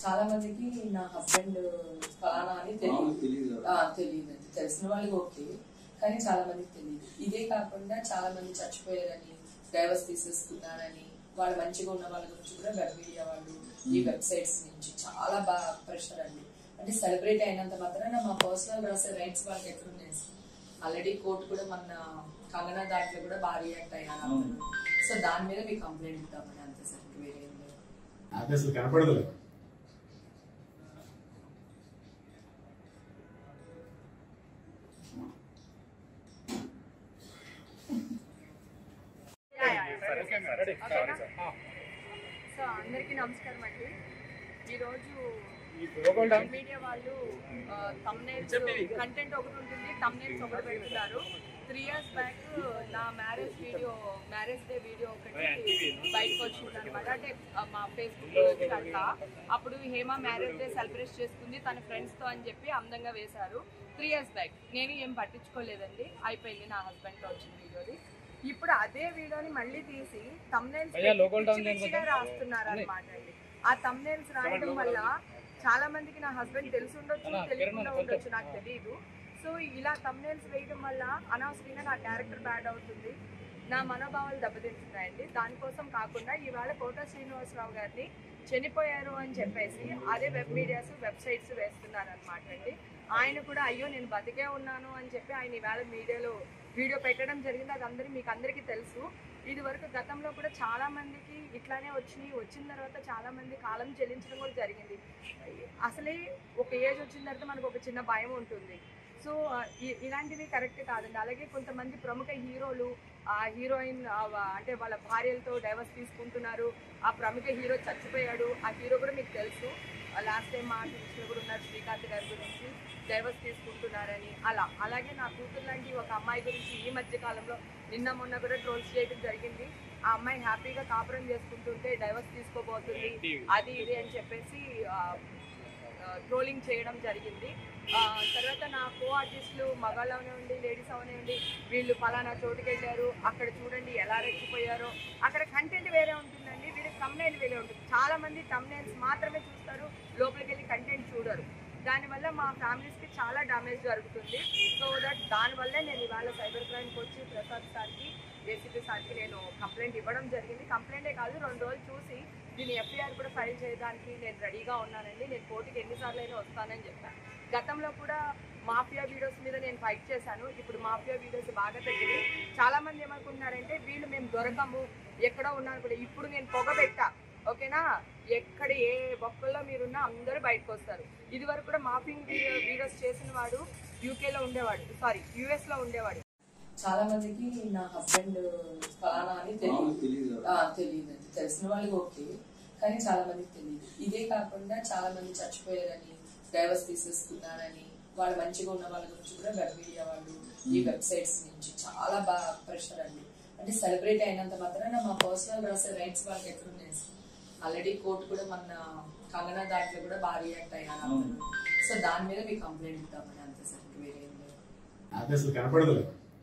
చాలా మందికి నా హస్బెండ్ ఫలానా అని మామూలు తెలియదు తెలియదు ఆ, తెలియదండి తెలిసిన వాళ్ళకి ఓకే కానీ చాలా మందికి తెలియదు ఇదే కాకుండా చాలా మంది చచ్చిపోయారని డైవర్స్ తీసేసుకున్నారని వాళ్ళు మంచిగా ఉన్న వాళ్ళ గురించి కూడా వెబ్ మీడియా వాళ్ళు ఈ వెబ్సైట్స్ నుంచి చాలా బాగా ప్రెషర్ అండి అంటే సెలబ్రేట్ అయినంత మాత్రాన మా పర్సనల్ రాసే రైట్స్ వాళ్ళకి ఎక్కడున్నాయి ఆల్రెడీ కోర్టు కూడా మన కంగనా దాంట్లో కూడా బాగా రియాక్ట్ అయ్యారు అందరూ సో దాని మీద మీకు కంప్లైంట్ ఇద్దామని అంతే సార్ ఇంక వేరే ఏం లేదు అది అసలు కనపడదు సో అందరికీ నమస్కారం అండి ఈరోజు మీడియా వాళ్ళు తమ్నేల్స్ కంటెంట్ ఒకటి ఉంటుంది తమ్నేల్స్ ఒకటి పెడుతున్నారు త్రీ ఇయర్స్ బ్యాక్ నా marriage video marriage day video ఒకటి బయటకు వచ్చింది అనమాట అంటే ఆ, మా ఫేస్బుక్ అట్లా అప్పుడు హేమ మ్యారేజ్ డే సెలబ్రేట్ చేసుకుంది తన ఫ్రెండ్స్ తో అని చెప్పి అందంగా వేశారు త్రీ ఇయర్స్ బ్యాక్ నేను ఏం పట్టించుకోలేదండి అయిపోయింది నా హస్బెండ్ తో వచ్చిన వీడియోది ఇప్పుడు అదే వీడియోని మళ్ళీ తీసి తమ్నేల్స్ రాస్తున్నారు అనమాట అండి ఆ తమ్నేల్స్ రాయడం వల్ల చాలా మందికి నా హస్బెండ్ తెలిసి ఉండొచ్చు తెలియకుండా ఉండొచ్చు నాకు తెలియదు సో ఇలా తమ్నేల్స్ వేయడం వల్ల అనవసరంగా నా క్యారెక్టర్ బ్యాడ్ అవుతుంది నా మనోభావాలు దెబ్బతింటున్నాయండి దానికోసం కాకుండా ఇవాళ కోట శ్రీనివాసరావు గారిని చనిపోయారు అని చెప్పేసి అదే వెబ్ మీడియాస్ వెబ్సైట్స్ వేస్తున్నారు అనమాట అండి ఆయన కూడా అయ్యో నేను బతికే ఉన్నాను అని చెప్పి ఆయన ఇవాళ మీడియాలో వీడియో పెట్టడం జరిగింది అది అందరి మీకు అందరికీ తెలుసు ఇది వరకు గతంలో కూడా చాలా మందికి ఇట్లానే వచ్చినాయి వచ్చిన తర్వాత చాలా మంది కాలం చెల్లించడం కూడా జరిగింది అసలే ఒక ఏజ్ వచ్చిన తర్వాత మనకు ఒక చిన్న భయం ఉంటుంది సో ఆ, ఇ- ఇలాంటివి కరెక్ట్ కాదండి అలాగే కొంతమంది ప్రముఖ హీరోలు ఆ హీరోయిన్ ఆ, వా- అంటే వాళ్ళ భార్యలతో డైవర్స్ తీసుకుంటున్నారు ఆ ప్రముఖ హీరో చచ్చిపోయాడు ఆ హీరో కూడా మీకు తెలుసు లాస్ట్ టైం మా చూసిన కూడా ఉన్నారు శ్రీకాంత్ గారి గురించి డైవర్స్ తీసుకుంటున్నారని అలా అలాగే నా కూతురు లాంటి ఒక అమ్మాయి గురించి ఈ మధ్య కాలంలో నిన్న మొన్న కూడా ట్రోల్స్ చేయడం జరిగింది ఆ అమ్మాయి హ్యాపీగా కాపురం చేసుకుంటుంటే డైవర్స్ తీసుకోబోతుంది అది ఇది అని చెప్పేసి ఆ, ట్రోలింగ్ చేయడం జరిగింది ఆ, తర్వాత నా కో ఆర్టిస్టులు మగాళ్ళు అవనివ్వండి లేడీస్ అవనివ్వండి వీళ్ళు ఫలానా చోటుకి వెళ్ళారు అక్కడ చూడండి ఎలా రెచ్చిపోయారో అక్కడ కంటెంట్ వేరే ఉంటుందండి వీళ్ళకి తమ్నైల్ వేరే ఉంటుంది చాలా మంది తమ్నైల్స్ మాత్రమే చూస్తారు లోపలికి వెళ్ళి కంటెంట్ చూడరు దానివల్ల మా ఫ్యామిలీస్కి చాలా డ్యామేజ్ జరుగుతుంది సో దట్ దానివల్లే నేను ఇవాళ సైబర్ క్రైమ్కి వచ్చి ప్రసాద్ సార్కి ఏసీపీ సార్కి నేను కంప్లైంట్ ఇవ్వడం జరిగింది కంప్లైంటే కాదు రెండు రోజులు చూసి దీని ఎఫ్ఐఆర్ కూడా ఫైల్ చేయడానికి నేను రెడీగా ఉన్నానండి నేను కోర్టుకి ఎన్నిసార్లు అయినా వస్తానని చెప్పాను గతంలో కూడా మాఫియా వీడియోస్ మీద నేను ఫైట్ చేశాను ఇప్పుడు మాఫియా వీడియోస్ బాగా తగ్గింది చాలా మంది ఏమనుకుంటున్నారంటే వీళ్ళు మేము దొరకము ఎక్కడో ఉన్నాను కూడా ఇప్పుడు నేను పొగ పెట్టా ఓకేనా ఎక్కడ ఏ బొక్కల్లో మీరున్నా అందరూ బయటకు వస్తారు ఇది వరకు కూడా మాఫింగ్ వీడియోస్ చేసిన వాడు యూకేలో ఉండేవాడు సారీ యుఎస్ లో ఉండేవాడు చాలా మందికి నా హస్బెండ్ ఫలానా అని మామూలు తెలియదు తెలియదు ఆ, తెలియదండి తెలిసిన వాళ్ళకి ఓకే కానీ చాలా మందికి తెలియదు ఇదే కాకుండా చాలా మంది చచ్చిపోయారని డైవర్స్ తీసేసుకున్నారని వాళ్ళు మంచిగా ఉన్న వాళ్ళ గురించి కూడా వెబ్ మీడియా వాళ్ళు ఈ వెబ్సైట్స్ నుంచి చాలా బాగా ప్రెషర్ అండి అంటే సెలబ్రేట్ అయినంత మాత్రాన మా పర్సనల్ రాసే రైట్స్ వాళ్ళకి ఎక్కడున్నాయి ఆల్రెడీ కోర్టు కూడా మన కంగనా దాంట్లో కూడా బాగా రియాక్ట్ అయ్యారు అందరూ సో దాని మీద మీకు కంప్లైంట్ ఇద్దామని అంతే సార్ ఇంక వేరే ఏం లేదు అది అసలు కనపడదు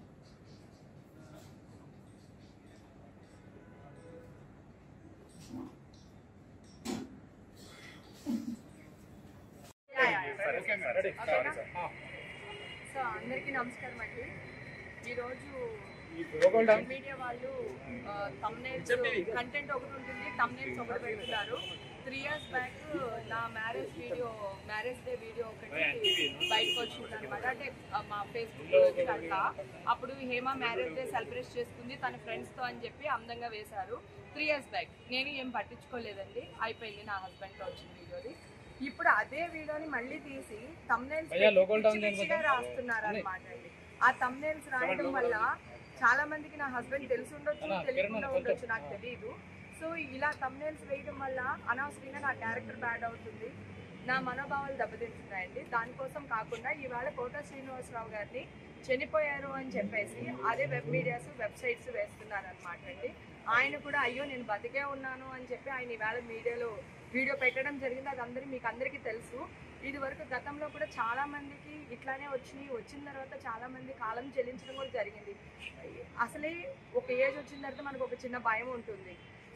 సో అందరికీ నమస్కారం అండి ఈరోజు మీడియా వాళ్ళు తమ్నేల్స్ కంటెంట్ ఒకటి ఉంటుంది తమ్నేల్స్ ఒకటి పెడుతున్నారు త్రీ ఇయర్స్ బ్యాక్ నా marriage video marriage day video ఒకటి బయటకు వచ్చింది అనమాట అంటే ఆ, మా ఫేస్బుక్ అట్లా అప్పుడు హేమ మ్యారేజ్ డే సెలబ్రేట్ చేసుకుంది తన ఫ్రెండ్స్ తో అని చెప్పి అందంగా వేశారు త్రీ ఇయర్స్ బ్యాక్ నేను ఏం పట్టించుకోలేదండి అయిపోయింది నా హస్బెండ్ తో వచ్చిన వీడియోది ఇప్పుడు అదే వీడియోని మళ్ళీ తీసి తమ్నేల్స్ రాస్తున్నారు అనమాట అండి ఆ తమ్నేల్స్ రాయడం వల్ల చాలా మందికి నా హస్బెండ్ తెలిసి ఉండొచ్చు తెలియకుండా ఉండొచ్చు నాకు తెలియదు సో ఇలా తమ్నేల్స్ వేయడం వల్ల అనవసరంగా నా క్యారెక్టర్ బ్యాడ్ అవుతుంది నా మనోభావాలు దెబ్బతింటున్నాయండి దానికోసం కాకుండా ఇవాళ కోట శ్రీనివాసరావు గారిని చనిపోయారు అని చెప్పేసి అదే వెబ్ మీడియాస్ వెబ్సైట్స్ వేస్తున్నారు అనమాట అండి ఆయన కూడా అయ్యో నేను బతికే ఉన్నాను అని చెప్పి ఆయన ఇవాళ మీడియాలో వీడియో పెట్టడం జరిగింది అది అందరి మీకు అందరికీ తెలుసు ఇది వరకు గతంలో కూడా చాలా మందికి ఇట్లానే వచ్చినాయి వచ్చిన తర్వాత చాలా మంది కాలం చెల్లించడం కూడా జరిగింది అసలే ఒక ఏజ్ వచ్చిన తర్వాత మనకు ఒక చిన్న భయం ఉంటుంది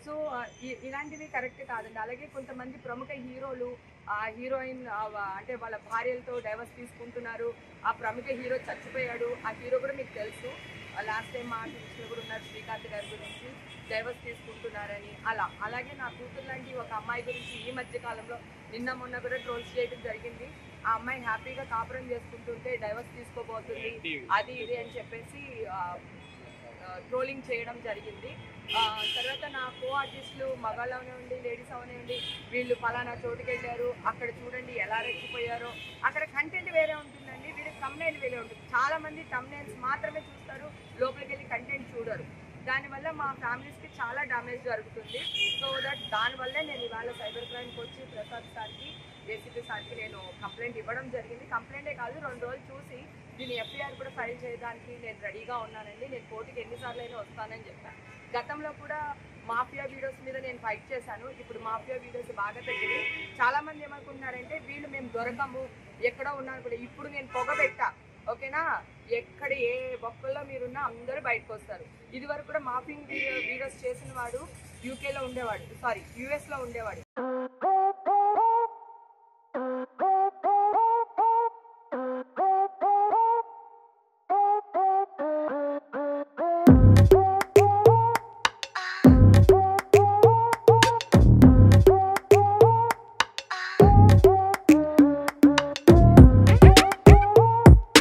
సో ఆ, ఇ- ఇలాంటివి కరెక్ట్ కాదండి అలాగే కొంతమంది ప్రముఖ హీరోలు ఆ హీరోయిన్ ఆ, వా- అంటే వాళ్ళ భార్యలతో డైవర్స్ తీసుకుంటున్నారు ఆ ప్రముఖ హీరో చచ్చిపోయాడు ఆ హీరో కూడా మీకు తెలుసు లాస్ట్ టైం మా చూసిన కూడా ఉన్నారు శ్రీకాంత్ గారి గురించి డైవర్స్ తీసుకుంటున్నారని అలా అలాగే నా కూతురు లాంటి ఒక అమ్మాయి గురించి ఈ మధ్య కాలంలో నిన్న మొన్న కూడా ట్రోల్స్ చేయడం జరిగింది ఆ అమ్మాయి హ్యాపీగా కాపురం చేసుకుంటుంటే డైవర్స్ తీసుకోబోతుంది అది ఇది అని చెప్పేసి ఆ, ట్రోలింగ్ చేయడం జరిగింది ఆ, తర్వాత నా కో ఆర్టిస్టులు మగాళ్ళు అవనివ్వండి లేడీస్ అవనివ్వండి వీళ్ళు ఫలానా చోటుకి వెళ్ళారు అక్కడ చూడండి ఎలా రెచ్చిపోయారో అక్కడ కంటెంట్ వేరే ఉంటుందండి వీళ్ళకి తమ్నైల్ వేరే ఉంటుంది చాలా మంది తమ్నైల్స్ మాత్రమే చూస్తారు లోపలికి వెళ్ళి కంటెంట్ చూడరు దానివల్ల మా ఫ్యామిలీస్కి చాలా డ్యామేజ్ జరుగుతుంది సో దట్ దానివల్లే నేను ఇవాళ సైబర్ క్రైమ్కి వచ్చి ప్రసాద్ సార్కి ఏసీపీ సార్కి నేను కంప్లైంట్ ఇవ్వడం జరిగింది కంప్లైంటే కాదు రెండు రోజులు చూసి దీన్ని ఎఫ్ఐఆర్ కూడా ఫైల్ చేయడానికి నేను రెడీగా ఉన్నానండి నేను కోర్టుకి ఎన్నిసార్లు అయినా వస్తానని చెప్పాను గతంలో కూడా మాఫియా వీడియోస్ మీద నేను ఫైట్ చేశాను ఇప్పుడు మాఫియా వీడియోస్ బాగా తగ్గింది చాలా మంది ఏమనుకుంటున్నారంటే వీళ్ళు మేము దొరకము ఎక్కడో ఉన్నాను కూడా ఇప్పుడు నేను పొగ పెట్టా ఓకేనా ఎక్కడ ఏ బొక్కల్లో మీరున్నా అందరూ బయటకు వస్తారు ఇది వరకు కూడా మాఫింగ్ వీడియోస్ చేసిన వాడు యూకేలో ఉండేవాడు సారీ యూఎస్లో ఉండేవాడు